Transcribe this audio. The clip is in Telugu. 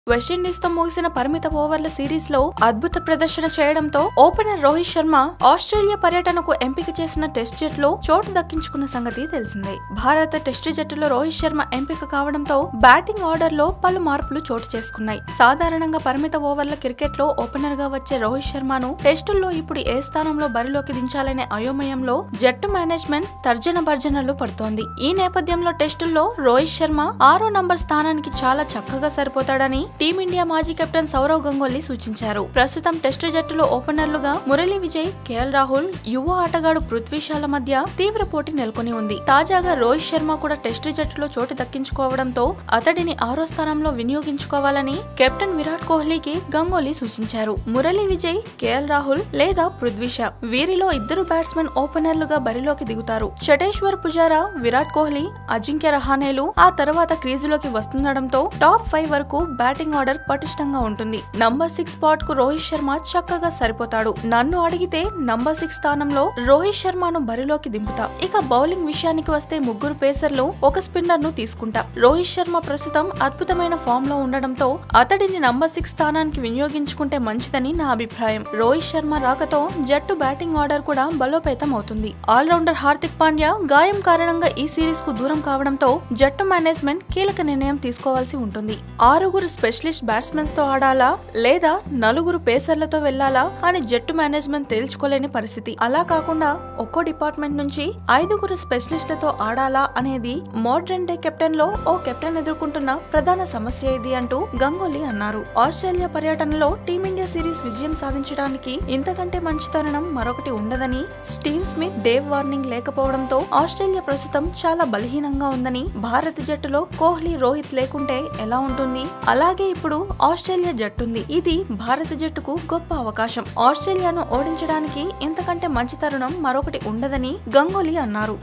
వెస్టిండీస్ తో ముగిసిన పరిమిత ఓవర్ల సిరీస్ లో అద్భుత ప్రదర్శన చేయడంతో ఓపెనర్ రోహిత్ శర్మ ఆస్ట్రేలియా పర్యటనకు ఎంపిక చేసిన టెస్ట్ జట్టులో చోటు దక్కించుకున్న సంగతి తెలిసిందే భారత టెస్ట్ జట్టులో రోహిత్ శర్మ ఎంపిక కావడంతో బ్యాటింగ్ ఆర్డర్ లో పలు మార్పులు చోటు చేసుకున్నాయి సాధారణంగా పరిమిత ఓవర్ల క్రికెట్ లో ఓపెనర్ గా వచ్చే రోహిత్ శర్మను టెస్టుల్లో ఇప్పుడు ఏ స్థానంలో బరిలోకి దించాలనే అయోమయంలో జట్టు మేనేజ్మెంట్ తర్జన భర్జనలు పడుతోంది ఈ నేపథ్యంలో టెస్టుల్లో రోహిత్ శర్మ ఆరో నంబర్ స్థానానికి చాలా చక్కగా సరిపోతాడని టీమిండియా మాజీ కెప్టెన్ సౌరవ్ గంగోలీ సూచించారు ప్రస్తుతం టెస్టు జట్టులో ఓపెనర్లుగా మురళీ విజయ్ కేఎల్ రాహుల్ యువ ఆటగాడు పృథ్వీ షాల మధ్య తీవ్ర పోటీ నెలకొని ఉంది తాజాగా రోహిత్ శర్మ కూడా టెస్టు జట్టులో చోటు దక్కించుకోవడంతో అతడిని ఆరో స్థానంలో వినియోగించుకోవాలని కెప్టెన్ విరాట్ కోహ్లీకి గంగోలీ సూచించారు మురళీ విజయ్ కేఎల్ రాహుల్ లేదా పృథ్వీ షా వీరిలో ఇద్దరు బ్యాట్స్మెన్ ఓపెనర్లుగా బరిలోకి దిగుతారు చటేశ్వర్ పుజారా విరాట్ కోహ్లీ అజింక్య రహానేలు ఆ తర్వాత క్రీజులోకి వస్తుండడంతో టాప్ ఫైవ్ వరకు బ్యాటింగ్ ఆర్డర్ పటిష్టంగా ఉంటుంది నంబర్ సిక్స్ స్పాట్ కు రోహిత్ శర్మ చక్కగా సరిపోతాడు నన్ను అడిగితే నంబర్ సిక్స్ స్థానంలో రోహిత్ శర్మను బరిలోకి దింపుతా ఇక బౌలింగ్ విషయానికి వస్తే ముగ్గురు పేసర్లు ఒక స్పిన్నర్ ను తీసుకుంటా రోహిత్ శర్మ ప్రస్తుతం అద్భుతమైన ఫామ్ లో ఉండడంతో అతడిని నంబర్ సిక్స్ స్థానానికి వినియోగించుకుంటే మంచిదని నా అభిప్రాయం రోహిత్ శర్మ రాకతో జట్టు బ్యాటింగ్ ఆర్డర్ కూడా బలోపేతం అవుతుంది ఆల్రౌండర్ హార్దిక్ పాండ్యా గాయం కారణంగా ఈ సిరీస్ కు దూరం కావడంతో జట్టు మేనేజ్మెంట్ కీలక నిర్ణయం తీసుకోవాల్సి ఉంటుంది ఆరుగురు స్పెషలిస్ట్ బ్యాట్స్మెన్స్ తో ఆడాలా లేదా నలుగురు పేసర్లతో వెళ్లాలా అని జట్టు మేనేజ్మెంట్ తేల్చుకోలేని పరిస్థితి అలా కాకుండా ఒక్కో డిపార్ట్మెంట్ నుంచి ఐదుగురు స్పెషలిస్టులతో ఆడాలా అనేది మోడ్రన్ డే కెప్టెన్ లో ఓ కెప్టెన్ ఎదుర్కొంటున్న ప్రధాన సమస్య ఇది అంటూ గంగోలీ అన్నారు ఆస్ట్రేలియా పర్యటనలో టీమిండియా సిరీస్ విజయం సాధించడానికి ఇంతకంటే మంచి తరుణం మరొకటి ఉండదని స్టీవ్ స్మిత్ డేవ్ వార్నింగ్ లేకపోవడంతో ఆస్ట్రేలియా ప్రస్తుతం చాలా బలహీనంగా ఉందని భారత జట్టులో కోహ్లీ రోహిత్ లేకుంటే ఎలా ఉంటుంది అలాగే ఇప్పుడు ఆస్ట్రేలియా జట్టుంది ఇది భారత జట్టుకు గొప్ప అవకాశం ఆస్ట్రేలియాను ఓడించడానికి ఇంతకంటే మంచి తరుణం మరొకటి ఉండదని గంగోలీ అన్నారు